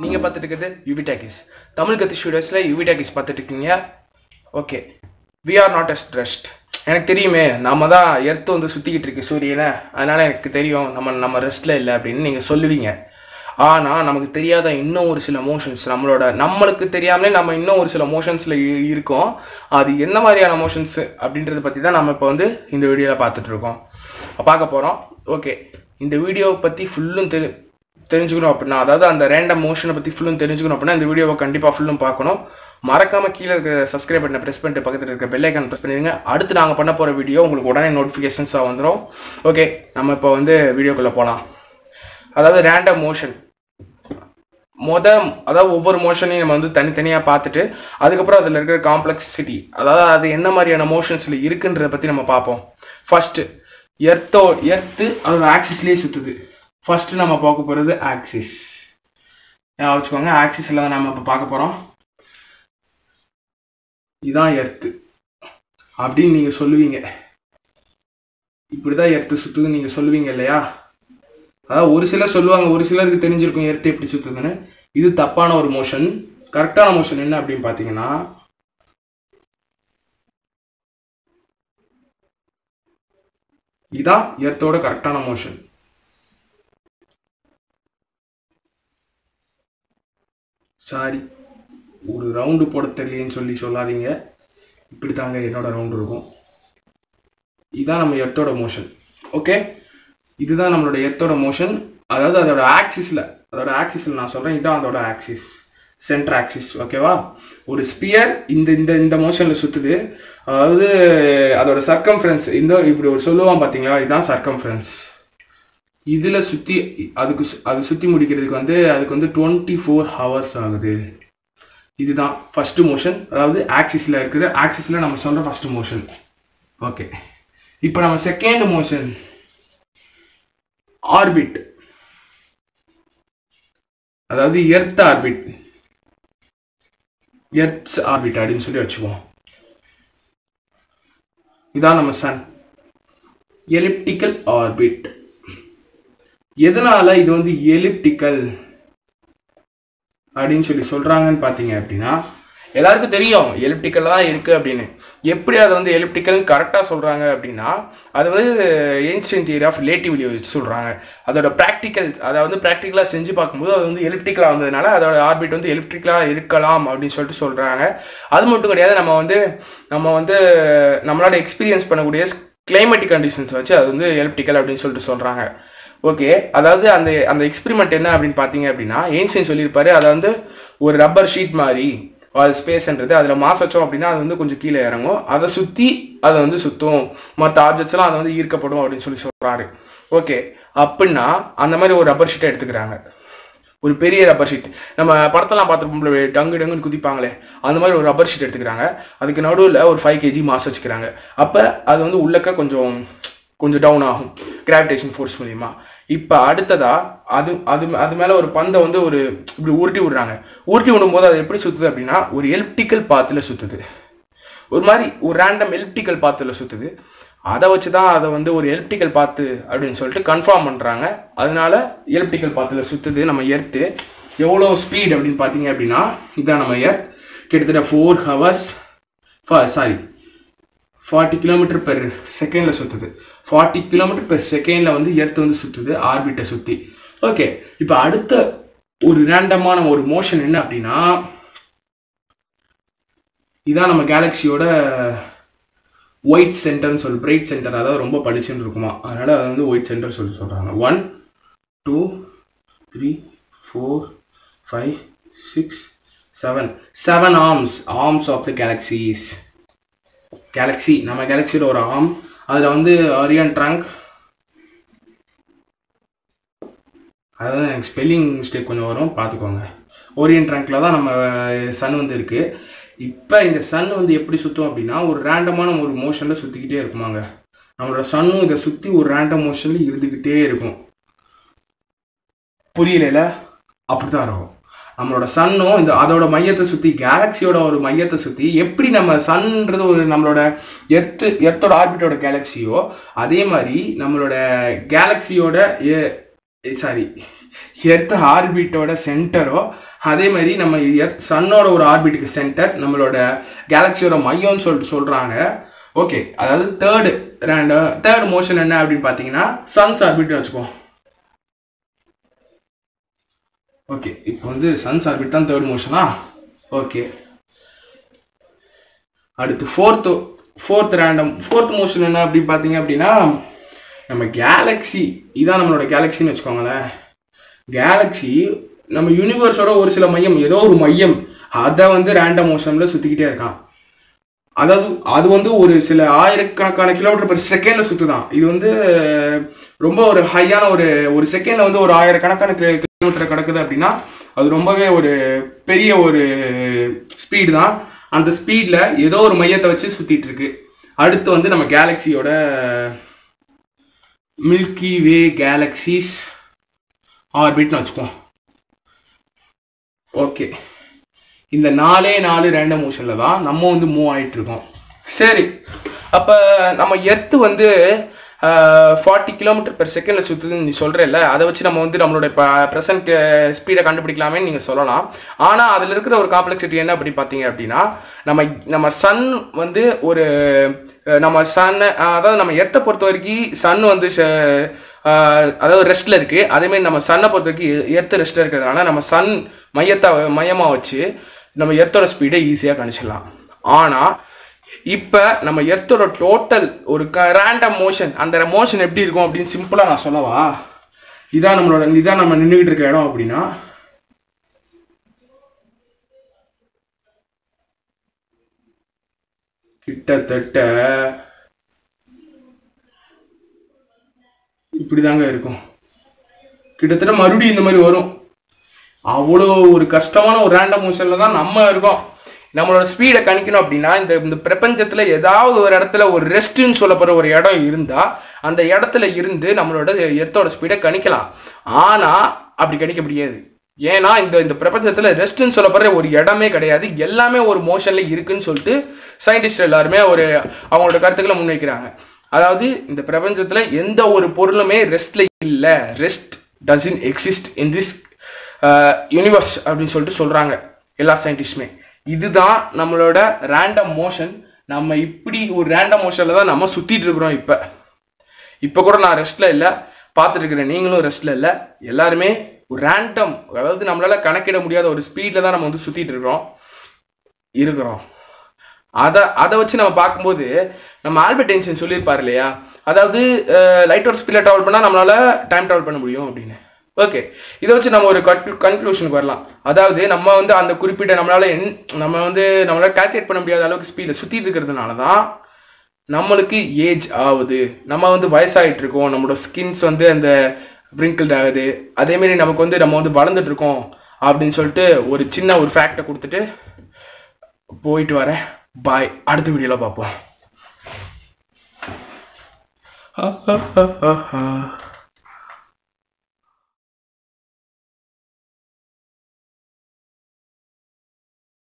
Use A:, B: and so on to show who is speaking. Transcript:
A: நீங்கள் பார்த்துட்டு இருக்கிறது யூபிடாக்கிஸ் தமிழ் கத்தி ஸ்டூடியோஸில் யூபிடாக்கிஸ் பார்த்துட்டு இருக்கீங்க okay we are not as trust எனக்கு தெரியுமே நம்ம தான் எர்த்து வந்து சுற்றிக்கிட்டு இருக்கு சூரியனை அதனால எனக்கு தெரியும் நம்ம நம்ம ரெஸ்ட்டில் இல்லை அப்படின்னு நீங்கள் சொல்லுவீங்க ஆனால் நமக்கு தெரியாத இன்னும் ஒரு சில மோஷன்ஸ் நம்மளோட நம்மளுக்கு தெரியாமலே நம்ம இன்னும் ஒரு சில மோஷன்ஸில் இருக்கோம் அது என்ன மாதிரியான மோஷன்ஸ் அப்படின்றத பற்றி தான் நம்ம இப்போ வந்து இந்த வீடியோவில் பார்த்துட்டு இருக்கோம் பார்க்க போகிறோம் ஓகே இந்த வீடியோவை பற்றி ஃபுல்லும் தெரி தெரிஞ்சுக்கணும் அப்படின்னா அதாவது அந்த ரேண்டம் மோஷனை பற்றி ஃபுல்லும் தெரிஞ்சுக்கணும் அப்படின்னா இந்த வீடியோவை கண்டிப்பாக ஃபுல்லும் பார்க்கணும் மறக்காம கீழே இருக்க சப்ஸ்கிரைப் பட்டனை ப்ரெஸ் பண்ணிட்டு பக்கத்தில் இருக்க பெல் ஐக்கான் ப்ரெஸ் பண்ணிடுங்க அடுத்து நாங்கள் பண்ண போகிற வீடியோ உங்களுக்கு உடனே நோட்டிஃபிகேஷன்ஸாக வந்துடும் ஓகே நம்ம இப்போ வந்து வீடியோக்குள்ளே போகலாம் அதாவது ரேண்டம் மோஷன் மொத அதாவது ஒவ்வொரு மோஷனையும் நம்ம வந்து தனித்தனியாக பார்த்துட்டு அதுக்கப்புறம் அதில் இருக்கிற காம்ப்ளெக்சிட்டி அதாவது அது என்ன மாதிரியான மோஷன்ஸில் இருக்குன்றத பற்றி நம்ம பார்ப்போம் ஃபர்ஸ்ட் எர்த்தோ எர்த்து அதோட ஆக்சிஸ்லேயே சுற்றுது ஃபர்ஸ்ட் நம்ம பார்க்க போகிறது ஆக்சிஸ் ஞாபகம் வச்சுக்கோங்க ஆக்சிஸில் தான் நம்ம இப்போ பார்க்க போகிறோம் இதான் எர்த்து அப்படின்னு நீங்கள் சொல்லுவீங்க இப்படிதான் எர்த்து சுற்றுதுன்னு நீங்கள் சொல்லுவீங்க இல்லையா அதாவது ஒரு சிலர் சொல்லுவாங்க ஒரு சிலருக்கு தெரிஞ்சிருக்கும் எர்த்து எப்படி சுற்றுதுன்னு இது தப்பான ஒரு மோஷன் கரெக்டான மோஷன் என்ன அப்படின்னு பார்த்தீங்கன்னா இதான் எர்த்தோட கரெக்டான மோஷன் சாரி ஒரு ரவுண்டு போட தெரியலன்னு சொல்லி சொல்லாதீங்க இப்படி தாங்க என்னோட ரவுண்டு இருக்கும் இதுதான் நம்ம எர்த்தோட மோஷன் ஓகே இதுதான் நம்மளோட எர்த்தோட மோஷன் அதாவது அதோட ஆக்சிஸில் அதோட ஆக்சிஸில் நான் சொல்கிறேன் இதுதான் அதோட ஆக்சிஸ் சென்டர் ஆக்சிஸ் ஓகேவா ஒரு ஸ்பியர் இந்த இந்த இந்த மோஷனில் சுற்றுது அதாவது அதோட சர்க்கம்ஃபரன்ஸ் இந்த இப்படி ஒரு சொல்லுவான் பார்த்தீங்களா இதுதான் சர்க்கம்ஃபரன்ஸ் இதில் சுற்றி அதுக்கு சு- அது சுற்றி முடிக்கிறதுக்கு வந்து அதுக்கு வந்து டுவெண்ட்டி ஃபோர் ஹவர்ஸ் ஆகுது இதுதான் ஃபர்ஸ்ட் மோஷன் அதாவது ஆக்சிஸில் இருக்குது ஆக்சிஸில் நம்ம சொல்கிற ஃபர்ஸ்ட் மோஷன் ஓகே இப்போ நம்ம செகண்ட் மோஷன் ஆர்பிட் அதாவது எர்த் ஆர்பிட் எர்த்ஸ் ஆர்பிட் அப்படின்னு சொல்லி வச்சுக்குவோம் இதான் நம்ம சன் எலிப்டிக்கல் ஆர்பிட் எதனால இது வந்து எலிப்டிக்கல் அப்படின்னு சொல்லி சொல்றாங்கன்னு பாத்தீங்க அப்படின்னா எல்லாருக்கும் தெரியும் எலிப்டிக்கல் தான் இருக்கு அப்படின்னு எப்படி அதை வந்து எலிப்டிக்கல் கரெக்டாக சொல்றாங்க அப்படின்னா அது வந்து ஏன்ஷியன் தியரி ஆஃப் ரிலேட்டிவ்லி வச்சு சொல்றாங்க அதோட ப்ராக்டிக்கல் அதை வந்து ப்ராக்டிக்கலாக செஞ்சு பார்க்கும்போது அது வந்து எலிப்டிக்கலாக வந்ததுனால அதோட ஆர்பிட் வந்து எலிப்டிக்கலாக இருக்கலாம் அப்படின்னு சொல்லிட்டு சொல்றாங்க அது மட்டும் கிடையாது நம்ம வந்து நம்ம வந்து நம்மளோட எக்ஸ்பீரியன்ஸ் பண்ணக்கூடிய கிளைமேட்டிக் கண்டிஷன்ஸ் வச்சு அது வந்து எலிப்டிக்கல் அப்படின்னு சொல்லிட்டு சொல்றாங்க ஓகே அதாவது அந்த அந்த எக்ஸ்பெரிமெண்ட் என்ன அப்படின்னு பார்த்தீங்க அப்படின்னா ஏன்ஷியன் சொல்லியிருப்பாரு அதை வந்து ஒரு ரப்பர் ஷீட் மாதிரி அது ஸ்பேஸ்ன்றது அதில் மாஸ் வச்சோம் அப்படின்னா அது வந்து கொஞ்சம் கீழே இறங்கும் அதை சுற்றி அதை வந்து சுற்றும் மற்ற ஆப்ஜெக்ட்ஸ்லாம் அதை வந்து ஈர்க்கப்படும் அப்படின்னு சொல்லி சொல்கிறாரு ஓகே அப்படின்னா அந்த மாதிரி ஒரு ரப்பர் ஷீட்டை எடுத்துக்கிறாங்க ஒரு பெரிய ரப்பர் ஷீட் நம்ம படத்தெல்லாம் பார்த்துருப்போம்ல டங்கு டங்குன்னு குதிப்பாங்களே அந்த மாதிரி ஒரு ரப்பர் ஷீட் எடுத்துக்கிறாங்க அதுக்கு நடுவில் ஒரு ஃபைவ் கேஜி மாஸ் வச்சுக்கிறாங்க அப்போ அது வந்து உள்ளக்க கொஞ்சம் கொஞ்சம் டவுன் ஆகும் கிராவிடேஷன் ஃபோர்ஸ் மூலியமா இப்போ அடுத்ததா அது அது அது மேலே ஒரு பந்தை வந்து ஒரு இப்படி உருட்டி விடுறாங்க உருட்டி விடும்போது அது எப்படி சுற்றுது அப்படின்னா ஒரு எலிப்டிக்கல் பாத்தில் சுற்றுது ஒரு மாதிரி ஒரு ரேண்டம் எலிப்டிக்கல் பாத்தில் சுற்றுது அதை வச்சு தான் அதை வந்து ஒரு எலிப்டிக்கல் பாத்து அப்படின்னு சொல்லிட்டு கன்ஃபார்ம் பண்ணுறாங்க அதனால எலிப்டிக்கல் பாத்தில் சுற்றுது நம்ம எர்த்து எவ்வளோ ஸ்பீட் அப்படின்னு பார்த்தீங்க அப்படின்னா இதான் நம்ம எர்த் கிட்டத்தட்ட four hours sorry forty kilometre per செகண்டில் சுற்றுது ஃபார்ட்டி கிலோமீட்டர் பெர் செகண்டில் வந்து எர்த் வந்து சுற்றுது ஆர்பிட்டை சுற்றி ஓகே இப்போ அடுத்த ஒரு ரேண்டமான ஒரு மோஷன் என்ன அப்படின்னா இதான் நம்ம கேலக்சியோட ஒயிட் சென்டர்னு சொல்லி பிரைட் சென்டர் அதாவது ரொம்ப படிச்சுன்னு இருக்குமா அதனால அது வந்து ஒயிட் சென்டர் சொல்லி சொல்கிறாங்க one two three four five six seven seven arms arms of the galaxies galaxy நம்ம கேலக்சியோட ஒரு ஆர்ம் அதில் வந்து அரியன் ட்ரங்க் அதாவது எனக்கு ஸ்பெல்லிங் மிஸ்டேக் கொஞ்சம் வரும் பார்த்துக்கோங்க ஓரியன் ட்ரங்க்ல தான் நம்ம சன் வந்து இருக்கு இப்போ இந்த சன் வந்து எப்படி சுற்றும் அப்படின்னா ஒரு ரேண்டமான ஒரு மோஷனில் சுற்றிக்கிட்டே இருக்குமாங்க நம்மளோட சன்னும் இதை சுற்றி ஒரு ரேண்டம் மோஷனில் இருந்துக்கிட்டே இருக்கும் புரியல அப்படிதான் இருக்கும் நம்மளோட சன்னும் இந்த அதோட மையத்தை சுற்றி கேலக்சியோட ஒரு மையத்தை சுற்றி எப்படி நம்ம சன்ன்றது ஒரு நம்மளோட எர்த்து எர்த்தோட ஆர்பிட்டோட கேலக்சியோ அதே மாதிரி நம்மளோட கேலக்சியோட சாரி எர்த் ஆர்பிட்டோட சென்டரோ அதே மாதிரி நம்ம சன்னோட ஒரு ஆர்பிட்டுக்கு சென்டர் நம்மளோட கேலக்சியோட மையம்னு சொல்லிட்டு சொல்றாங்க ஓகே அதாவது தேர்டு தேர்ட் மோஷன் என்ன அப்படின்னு பார்த்தீங்கன்னா சன்ஸ் ஆர்பிட் வச்சுக்கோ ஓகே இப்போ வந்து சன்ஸ் ஆர்பிட் தான் தேர்ட் மோஷனா ஓகே அடுத்து fourth fourth random fourth motion என்ன அப்படி பார்த்தீங்க அப்படின்னா நம்ம கேலக்ஸி இதான் நம்மளோட கேலக்ஸின்னு வச்சுக்கோங்களேன் கேலக்ஸி நம்ம யூனிவர்ஸோட ஒரு சில மையம் ஏதோ ஒரு மையம் அதை வந்து ரேண்டம் மோஷனில் சுற்றிக்கிட்டே இருக்கான் அதாவது அது வந்து ஒரு சில ஆயிரக்கணக்கான கிலோமீட்டர் பெர் செகண்ட்ல சுத்துதான் இது வந்து ரொம்ப ஒரு ஹையான ஒரு ஒரு செகண்ட்ல வந்து ஒரு ஆயிரக்கணக்கான கிலோமீட்டர் கிடக்குது அப்படின்னா அது ரொம்பவே ஒரு பெரிய ஒரு ஸ்பீடு தான் அந்த ஸ்பீட்ல ஏதோ ஒரு மையத்தை வச்சு சுத்திட்டு இருக்கு அடுத்து வந்து நம்ம கேலக்சியோட மில்கி வே கேலக்சிஸ் ஆர்பிட்னு வச்சுக்குவோம் ஓகே இந்த நாலே நாலு ரேண்டம் மோஷன்ல தான் நம்ம வந்து மூவ் ஆயிட்டு இருக்கோம் சரி அப்ப நம்ம எர்த்து வந்து ஃபார்ட்டி கிலோமீட்டர் பெர் செகண்ட்ல சுத்துதுன்னு நீ சொல்றல அதை வச்சு நம்ம வந்து நம்மளோட ப்ரெசன்ட் ஸ்பீடை கண்டுபிடிக்கலாமே நீங்க சொல்லலாம் ஆனா அதுல இருக்கிற ஒரு காம்ப்ளெக்சிட்டி என்ன அப்படி பாத்தீங்க அப்படின்னா நம்ம நம்ம சன் வந்து ஒரு அஹ், நம்ம சன் அதாவது நம்ம எர்த்தை பொறுத்த வரைக்கும் சன் வந்து ச- ஆஹ் அதாவது ரெஸ்ட்ல இருக்கு அதே மாதிரி நம்ம சன்னை பொறுத்த வரைக்கும் எர்த்து ரெஸ்ட்ல இருக்கிறதுனால நம்ம சன் மையத்தை மையமா வச்சு நம்ம எர்த்தோட ஸ்பீடை ஈஸியாக கணிச்சிடலாம் ஆனா இப்ப நம்ம எர்த்தோட டோட்டல் ஒரு ரேண்டம் மோஷன் அந்த மோஷன் எப்படி இருக்கும் அப்படின்னு சிம்பிளா நான் சொல்லவா இதான் நம்மளோட இதான் நம்ம நின்றுகிட்டு இருக்க இடம் அப்படின்னா கிட்டத்தட்ட இப்படிதாங்க இருக்கும் கிட்டத்தட்ட மறுபடியும் இந்த மாதிரி வரும் அவ்வளோ ஒரு கஷ்டமான ஒரு ரேண்டம் மோஷன்ல தான் நம்ம இருக்கோம் நம்மளோட ஸ்பீடை கணிக்கணும் அப்படின்னா இந்த இந்த பிரபஞ்சத்துல ஏதாவது ஒரு இடத்துல ஒரு ரெஸ்ட்னு சொல்லப்படுற ஒரு இடம் இருந்தா அந்த இடத்துல இருந்து நம்மளோட எர்த்தோட ஸ்பீடை கணிக்கலாம் ஆனா அப்படி கணிக்க முடியாது ஏன்னா இந்த இந்த பிரபஞ்சத்துல ரெஸ்ட்னு சொல்லப்படுற ஒரு இடமே கிடையாது எல்லாமே ஒரு மோஷன்ல இருக்குன்னு சொல்லிட்டு சயின்டிஸ்ட் எல்லாருமே ஒரு அவங்களோட கருத்துக்களை முன்வைக்கிறாங்க அதாவது இந்த பிரபஞ்சத்துல எந்த ஒரு பொருளுமே ரெஸ்ட்ல இல்ல rest doesn't exist in this universe அப்படின்னு சொல்லிட்டு சொல்றாங்க எல்லா சயின்டிஸ்டுமே இதுதான் நம்மளோட ரேண்டம் மோஷன் நம்ம இப்படி ஒரு ரேண்டம் மோஷன்ல தான் நம்ம சுத்திட்டு இருக்கிறோம் இப்ப இப்ப கூட நான் ரெஸ்ட்ல இல்ல பார்த்துட்டு இருக்கிறேன் நீங்களும் ரெஸ்ட்ல இல்ல எல்லாருமே ஒரு ரேண்டம் அதாவது நம்மளால கணக்கிட முடியாத ஒரு ஸ்பீட்ல தான் நம்ம வந்து சுத்திட்டு இருக்கிறோம் இருக்கிறோம் அதை அதை வச்சு நம்ம பார்க்கும்போது நம்ம ஆல்பர்ட் ஐன்ஸ்டைன் சொல்லியிருப்பார் இல்லையா அதாவது லைட் ஒரு ஸ்பீடில் ட்ராவல் பண்ணால் நம்மளால டைம் ட்ராவல் பண்ண முடியும் அப்படின்னு ஓகே இதை வச்சு நம்ம ஒரு கன்க்ளூஷனுக்கு வரலாம் அதாவது நம்ம வந்து அந்த குறிப்பிட்ட நம்மளால என் நம்ம வந்து நம்மளால கால்குலேட் பண்ண முடியாத அளவுக்கு ஸ்பீடில் சுற்றிட்டு இருக்கிறதுனால தான் நம்மளுக்கு ஏஜ் ஆகுது நம்ம வந்து வயசாயிட்டு இருக்கோம் நம்மளோட ஸ்கின்ஸ் வந்து அந்த wrinkled ஆகுது அதே மாதிரி நமக்கு வந்து நம்ம வந்து வளர்ந்துட்டு இருக்கோம் அப்படின்னு சொல்லிட்டு ஒரு சின்ன ஒரு ஃபேக்டை கொடுத்துட்டு போயிட்டு வரேன் பாய் அடுத்த வீடியோல பார்ப்போம்